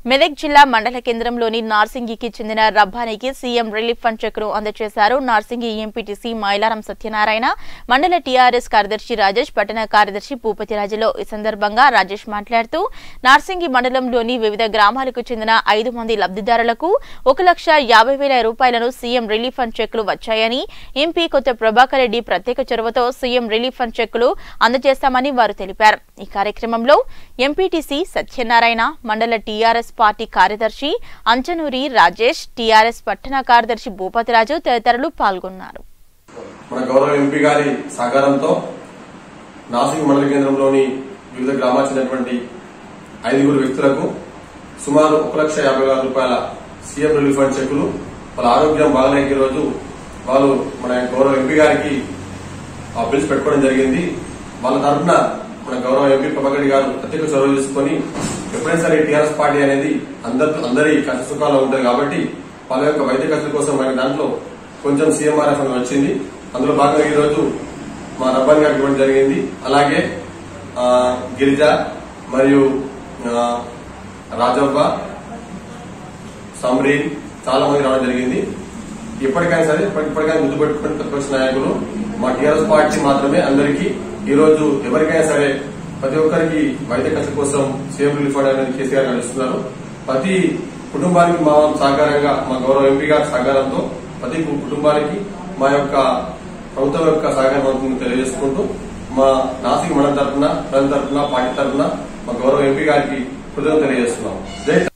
మెదక్ జిల్లా మండల కేంద్రంలోని నార్సింగికి చెందిన రబ్బానికి సీఎం రిలీఫ్ ఫండ్ చెక్ను అందజేశారు నార్సింగి ఎంపీటీసీ మైలారం సత్యనారాయణ మండల టీఆర్ఎస్ కార్యదర్శి రాజేష్ పట్టణ కార్యదర్శి భూపతిరాజులో ఈ సందర్భంగా రాజేష్ మాట్లాడుతూ నార్సింగి మండలంలోని వివిధ గ్రామాలకు చెందిన ఐదు మంది లబ్ధిదారులకు ఒక లక్ష యాభై వేల రూపాయలను సీఎం రిలీఫ్ ఫండ్ చెక్లు వచ్చాయని ఎంపీ కొత్త ప్రభాకర్ రెడ్డి ప్రత్యేక చొరవతో సీఎం రిలీఫ్ ఫండ్ చెక్కులు అందజేస్తామని వారు తెలిపారు ఈ కార్యక్రమంలో ఎంపీటీసీ సత్యనారాయణ మండల టీఆర్ఎస్ పార్టీ కార్యదర్శి అంచనూరి రాజేష్ టీఆర్ఎస్ పట్టణ కార్యదర్శి భూపతిరాజు తదితరులు పాల్గొన్నారు మన గౌరవ ఎంపీ గారి సహకారంతో నాసిక్ మండల కేంద్రంలోని వివిధ గ్రామాలకు చెందినటువంటి ఐదుగురు వ్యక్తులకు సుమారు ఒక లక్ష యాభై వేల రూపాయల సీఎం రిలీఫ్ ఫండ్ చెక్కులు వాళ్ళ ఆరోగ్యం బాగలేక ఈ రోజు వాళ్ళు మన గౌరవ ఎంపీ గారికి ఆ బిల్స్ పెట్టుకోవడం జరిగింది వాళ్ళ తరఫున మన గౌరవ ఎంపీ ప్రభాకర్ గారు ప్రత్యేక చొరవ తీసుకొని ఎప్పుడైనా సరే టీఆర్ఎస్ పార్టీ అనేది అందరి అందరి కష్ట సుఖాల్లో ఉంటుంది కాబట్టి వాళ్ళ యొక్క వైద్య ఖర్చుల కోసం మన దాంట్లో కొంచెం సీఎంఆర్ఎఫ్ అని వచ్చింది అందులో భాగంగా ఈ రోజు మా రబ్బాని గారికి ఇవ్వడం జరిగింది అలాగే ఆ, గిరిజ మరియు ఆ, రాజవ్వ సమరీన్ చాలా మంది రావడం జరిగింది ఇప్పటికైనా సరే ఇప్పటి- ఇప్పటికైనా ముందు పెట్టుకుని ప్రతిపక్ష నాయకులు మా టీఆర్ఎస్ పార్టీ మాత్రమే అందరికీ ఈ రోజు ఎవరికైనా సరే ప్రతి ఒక్కరికి వైద్య ఖర్చు కోసం సీఎం రిలీఫ్ ఫండ్ అనేది కేసీఆర్ గారు ఇస్తున్నారు ప్రతి కుటుంబానికి మా సహకారంగా మా గౌరవ ఎంపీ గారి సహకారంతో ప్రతి కు- కుటుంబానికి మా యొక్క ప్రభుత్వం యొక్క సహకారం అవుతుందని తెలియజేసుకుంటూ మా నాసిక్ మండలం తరఫున ప్రజల తరఫున పార్టీ తరఫున మా గౌరవ ఎంపీ గారికి కృతజ్ఞతలు తెలియజేస్తున్నాం జై